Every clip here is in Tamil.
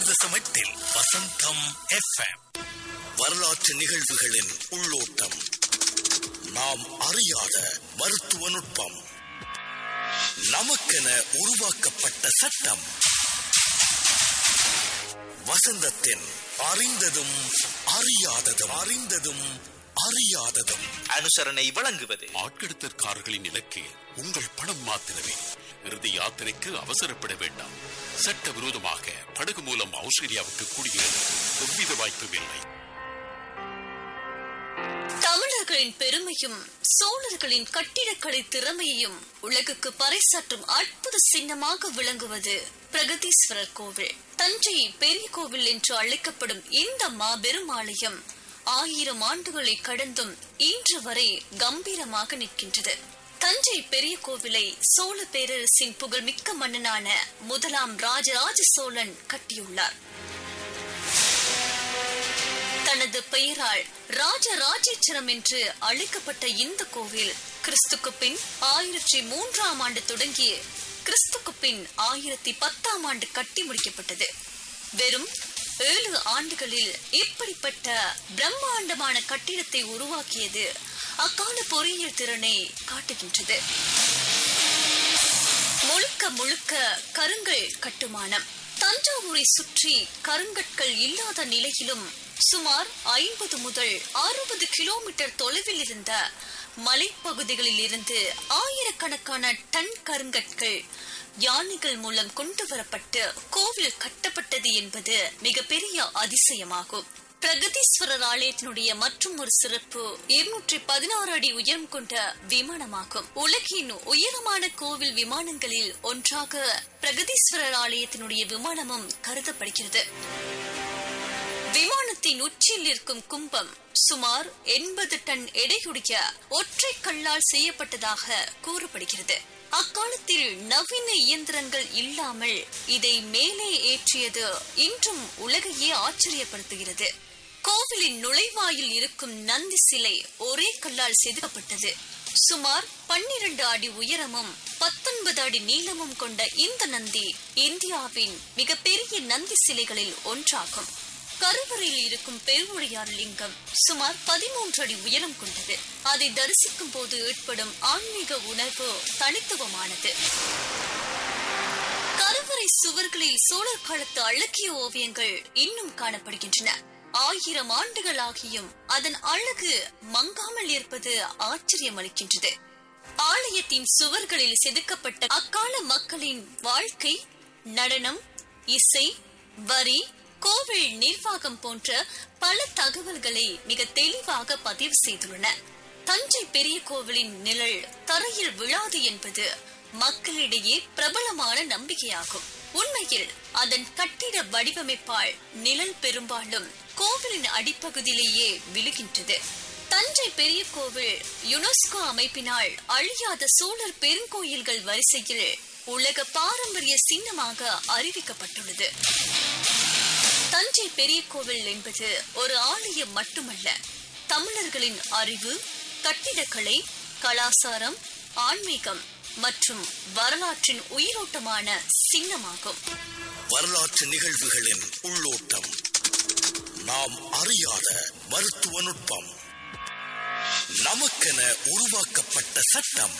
நூறு தசம் எட்டில் வசந்தம் எஃப்எம் வரலாற்று நிகழ்வுகளின் உள்ளோட்டம் நாம் அறியாத மருத்துவ நுட்பம் நமக்கென உருவாக்கப்பட்ட சட்டம் வசந்தத்தின் அறிந்ததும் அறியாததும் அறிந்ததும் அறியாததும் அனுசரணை வழங்குவது ஆட்கடத்தற்காரர்களின் இலக்கு உங்கள் பணம் மாத்திரமே இறுதி யாத்திரைக்கு அவசரப்பட வேண்டாம் சட்டவிரோதமாக படகு மூலம் ஆஸ்திரேலியாவுக்கு குடியேற எவ்வித வாய்ப்பும் இல்லை தமிழர்களின் பெருமையும் சோழர்களின் கட்டிடக்கலை திறமையையும் உலகுக்கு பறைசாற்றும் அற்புத சின்னமாக விளங்குவது பிரகதீஸ்வரர் கோவில் தஞ்சை பெரிய கோவில் என்று அழைக்கப்படும் இந்த மாபெரும் ஆலயம் ஆயிரம் ஆண்டுகளை கடந்தும் இன்று வரை கம்பீரமாக நிற்கின்றது தஞ்சை பெரிய கோவிலை சோழ பேரரசின் புகழ்மிக்க மன்னனான முதலாம் ராஜராஜ சோழன் கட்டியுள்ளார் தனது பெயரால் ராஜராஜேச்சரம் என்று அழைக்கப்பட்ட இந்த கோவில் கிறிஸ்துக்கு பின் ஆயிரத்தி மூன்றாம் ஆண்டு தொடங்கி கிறிஸ்துக்கு பின் ஆயிரத்தி பத்தாம் ஆண்டு கட்டி முடிக்கப்பட்டது வெறும் ஏழு ஆண்டுகளில் இப்படிப்பட்ட பிரம்மாண்டமான கட்டிடத்தை உருவாக்கியது அக்கால பொறியியல் திறனை காட்டுகின்றது முழுக்க முழுக்க கருங்கல் கட்டுமானம் தஞ்சாவூரை சுற்றி கருங்கற்கள் இல்லாத நிலையிலும் சுமார் ஐம்பது முதல் அறுபது கிலோமீட்டர் தொலைவில் இருந்த மலைப்பகுதிகளில் இருந்து ஆயிரக்கணக்கான டன் கருங்கற்கள் யானைகள் மூலம் கொண்டு வரப்பட்டு கோவில் கட்டப்பட்டது என்பது மிகப்பெரிய அதிசயமாகும் பிரகதீஸ்வரர் ஆலயத்தினுடைய மற்றும் ஒரு சிறப்பு இருநூற்றி பதினாறு அடி உயரம் கொண்ட விமானமாகும் உலகின் உயரமான கோவில் விமானங்களில் ஒன்றாக பிரகதீஸ்வரர் ஆலயத்தினுடைய விமானமும் கருதப்படுகிறது விமானத்தின் உச்சியில் இருக்கும் கும்பம் சுமார் எண்பது டன் எடையுடைய ஒற்றை கல்லால் செய்யப்பட்டதாக கூறப்படுகிறது அக்காலத்தில் நவீன இயந்திரங்கள் இல்லாமல் இதை மேலே ஏற்றியது இன்றும் உலகையே ஆச்சரியப்படுத்துகிறது கோவிலின் நுழைவாயில் இருக்கும் நந்தி சிலை ஒரே கல்லால் செதுக்கப்பட்டது சுமார் பன்னிரண்டு அடி உயரமும் பத்தொன்பது அடி நீளமும் கொண்ட இந்த நந்தி இந்தியாவின் மிகப்பெரிய நந்தி சிலைகளில் ஒன்றாகும் கருவறையில் இருக்கும் பெருவுடையார் லிங்கம் சுமார் பதிமூன்று அடி உயரம் கொண்டது அதை தரிசிக்கும் போது ஏற்படும் ஆன்மீக உணர்வு தனித்துவமானது கருவறை சுவர்களில் சோழர் காலத்து அழகிய ஓவியங்கள் இன்னும் காணப்படுகின்றன ஆயிரம் ஆண்டுகள் ஆகியும் அதன் அழகு மங்காமல் இருப்பது ஆச்சரியம் அளிக்கின்றது ஆலயத்தின் சுவர்களில் செதுக்கப்பட்ட அக்கால மக்களின் வாழ்க்கை நடனம் இசை வரி கோவில் நிர்வாகம் போன்ற பல தகவல்களை மிக தெளிவாக பதிவு செய்துள்ளன தஞ்சை பெரிய கோவிலின் நிழல் தரையில் விழாது என்பது மக்களிடையே பிரபலமான நம்பிக்கையாகும் உண்மையில் அதன் கட்டிட வடிவமைப்பால் நிழல் பெரும்பாலும் கோவிலின் அடிப்பகுதியிலேயே விழுகின்றது தஞ்சை பெரிய கோவில் யுனெஸ்கோ அமைப்பினால் அழியாத சோழர் பெருங்கோயில்கள் வரிசையில் உலக பாரம்பரிய சின்னமாக அறிவிக்கப்பட்டுள்ளது தஞ்சை பெரிய கோவில் என்பது ஒரு ஆலயம் மட்டுமல்ல தமிழர்களின் அறிவு கட்டிடக்கலை கலாசாரம் ஆன்மீகம் மற்றும் வரலாற்றின் உயிரோட்டமான சின்னமாகும் வரலாற்று நிகழ்வுகளின் உள்ளோட்டம் நாம் அறியாத மருத்துவ நுட்பம் நமக்கென உருவாக்கப்பட்ட சட்டம்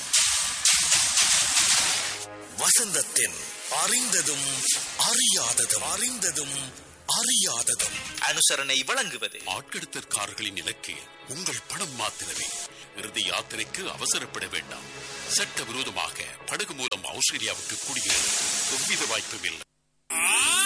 வசந்தத்தின் அறிந்ததும் அறியாததும் அறிந்ததும் அறியாததும் அனுசரணை வழங்குவது ஆட்கடத்தற்காரர்களின் இலக்கு உங்கள் பணம் மாத்திரமே இறுதி யாத்திரைக்கு அவசரப்பட வேண்டாம் சட்டவிரோதமாக படகு மூலம் ஆஸ்திரேலியாவுக்கு குடியேற எவ்வித வாய்ப்பும் இல்லை